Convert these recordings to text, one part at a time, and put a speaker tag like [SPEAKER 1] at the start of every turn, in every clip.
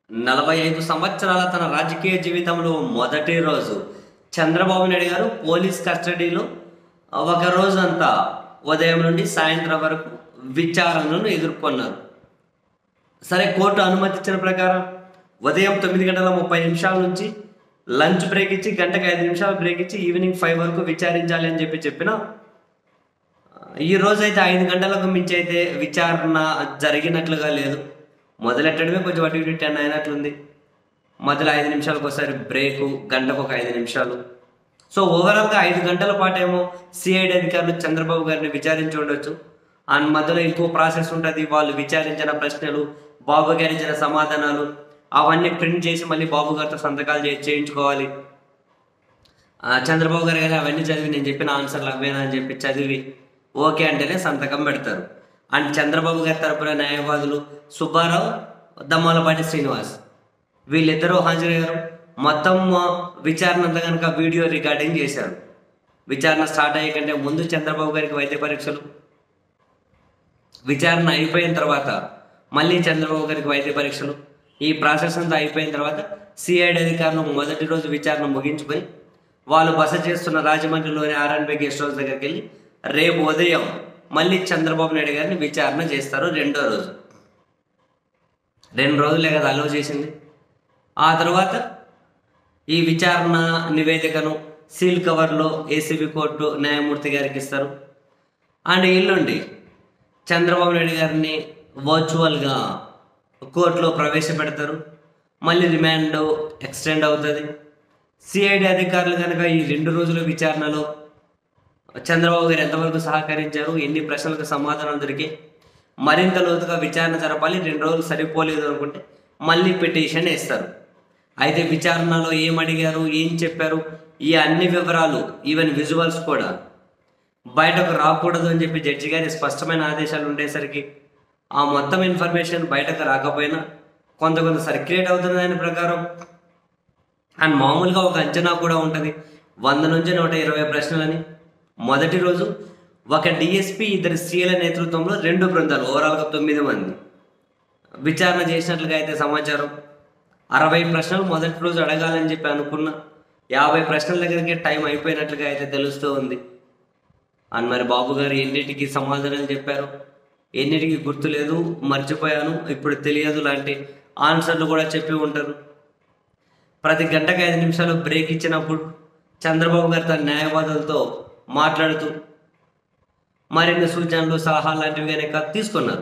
[SPEAKER 1] నలభై ఐదు సంవత్సరాల తన రాజకీయ జీవితంలో మొదటి రోజు చంద్రబాబు నాయుడు గారు పోలీస్ కస్టడీలో ఒక రోజంతా ఉదయం నుండి సాయంత్రం వరకు విచారణను ఎదుర్కొన్నారు సరే కోర్టు అనుమతి ఇచ్చిన ప్రకారం ఉదయం తొమ్మిది గంటల ముప్పై నిమిషాల నుంచి లంచ్ బ్రేక్ ఇచ్చి గంటకు ఐదు నిమిషాలు బ్రేక్ ఇచ్చి ఈవినింగ్ ఫైవ్ వరకు విచారించాలి అని చెప్పి చెప్పిన ఈ రోజు అయితే ఐదు గంటలకు మించి అయితే విచారణ జరిగినట్లుగా లేదు మొదలెట్టడమే కొంచెం అటు ఇటు టెన్ అయినట్లుంది మధ్యలో ఐదు నిమిషాలకు ఒకసారి బ్రేకు గంటకు ఒక ఐదు నిమిషాలు సో ఓవరాల్గా ఐదు గంటల పాటు ఏమో సిఐడి అధికారులు చంద్రబాబు గారిని విచారించి ఉండొచ్చు అండ్ మధ్యలో ఇంకో ప్రాసెస్ ఉంటుంది వాళ్ళు విచారించిన ప్రశ్నలు బాబు గారు ఇచ్చిన సమాధానాలు అవన్నీ ప్రింట్ చేసి మళ్ళీ బాబు గారితో సంతకాలు చే- చేయించుకోవాలి ఆ, చంద్రబాబు గారు గారు అవన్నీ చదివి నేను చెప్పిన ఆన్సర్లు అవేనా అని చెప్పి చదివి ఓకే అంటేనే సంతకం పెడతారు అండ్ చంద్రబాబు గారి తరపున న్యాయవాదులు సుబ్బారావు దమ్మాలపాటి శ్రీనివాస్ వీళ్ళిద్దరూ హాజరయ్యారు మొత్తం ఆ, విచారణ అంతా కనుక వీడియో రికార్డింగ్ చేశారు విచారణ స్టార్ట్ అయ్యే కంటే ముందు చంద్రబాబు గారికి వైద్య పరీక్షలు విచారణ అయిపోయిన తర్వాత మళ్ళీ చంద్రబాబు గారికి వైద్య పరీక్షలు ఈ ప్రాసెస్ అంతా అయిపోయిన తర్వాత సిఐడి అధికారులు మొదటి రోజు విచారణ ముగించుకొని వాళ్ళు బస చేస్తున్న రాజమండ్రిలోని ఆర్ఎన్బి గెస్ట్ హౌస్ దగ్గరికి వెళ్ళి రేపు ఉదయం మళ్ళీ చంద్రబాబు నాయుడు గారిని విచారణ చేస్తారు రెండో రోజు రెండు రోజులే కదా అలో చేసింది ఆ తర్వాత ఈ విచారణ నివేదికను సీల్ కవర్లో ఏసీబీ కోర్టు న్యాయమూర్తి గారికి ఇస్తారు అండ్ ఎల్లుండి చంద్రబాబు నాయుడు గారిని వర్చువల్గా కోర్టులో ప్రవేశపెడతారు మళ్ళీ రిమాండ్ ఎక్స్టెండ్ అవుతుంది సిఐడి అధికారులు కనుక ఈ రెండు రోజుల విచారణలో చంద్రబాబు గారు ఎంతవరకు సహకరించారు ఎన్ని ప్రశ్నలకు సమాధానం దొరికి మరింత లోతుగా విచారణ జరపాలి రెండు రోజులు సరిపోలేదు అనుకుంటే మళ్ళీ పిటిషన్ వేస్తారు అయితే విచారణలో ఏం అడిగారు ఏం చెప్పారు ఈ అన్ని వివరాలు ఈవెన్ విజువల్స్ కూడా బయటకు రాకూడదు అని చెప్పి జడ్జి గారి స్పష్టమైన ఆదేశాలు ఉండేసరికి ఆ మొత్తం ఇన్ఫర్మేషన్ బయటకు రాకపోయినా కొంత కొంత సర్క్యులేట్ అవుతుంది దాని ప్రకారం అండ్ మామూలుగా ఒక అంచనా కూడా ఉంటుంది వంద నుంచి నూట ఇరవై ప్రశ్నలని మొదటి రోజు ఒక డిఎస్పి ఇద్దరు సీఎల నేతృత్వంలో రెండు బృందాలు ఓవరాల్గా తొమ్మిది మంది విచారణ చేసినట్లుగా అయితే సమాచారం అరవై ప్రశ్నలు మొదటి రోజు అడగాలని చెప్పి అనుకున్నా యాభై ప్రశ్నల దగ్గరికి టైం అయిపోయినట్లుగా అయితే తెలుస్తూ ఉంది అండ్ మరి బాబు గారు ఎన్నిటికి సమాధానాలు చెప్పారు ఎన్నిటికి గుర్తులేదు మర్చిపోయాను ఇప్పుడు తెలియదు లాంటి ఆన్సర్లు కూడా చెప్పి ఉంటారు ప్రతి గంటకు ఐదు నిమిషాలు బ్రేక్ ఇచ్చినప్పుడు చంద్రబాబు గారు తన న్యాయవాదులతో మాట్లాడుతూ మరిన్ని సూచనలు సలహాలు లాంటివి కనుక తీసుకున్నారు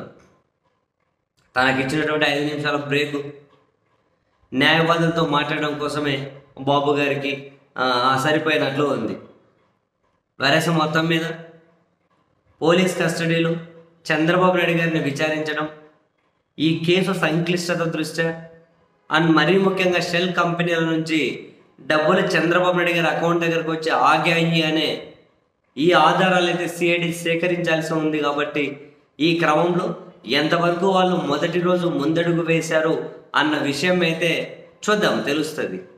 [SPEAKER 1] తనకి ఇచ్చినటువంటి ఐదు నిమిషాల బ్రేక్ న్యాయవాదులతో మాట్లాడడం కోసమే బాబు గారికి ఆ, సరిపోయినట్లు ఉంది వరస మొత్తం మీద పోలీస్ కస్టడీలో చంద్రబాబు నాయుడు గారిని విచారించడం ఈ కేసు సంక్లిష్టత దృష్ట్యా అండ్ మరీ ముఖ్యంగా షెల్ కంపెనీల నుంచి డబ్బులు చంద్రబాబు నాయుడు గారి అకౌంట్ దగ్గరకు వచ్చి ఆగాయి అనే ఈ ఆధారాలు అయితే సిఐడి సేకరించాల్సి ఉంది కాబట్టి ఈ క్రమంలో ఎంతవరకు వాళ్ళు మొదటి రోజు ముందడుగు వేశారు అన్న విషయం అయితే చూద్దాం తెలుస్తుంది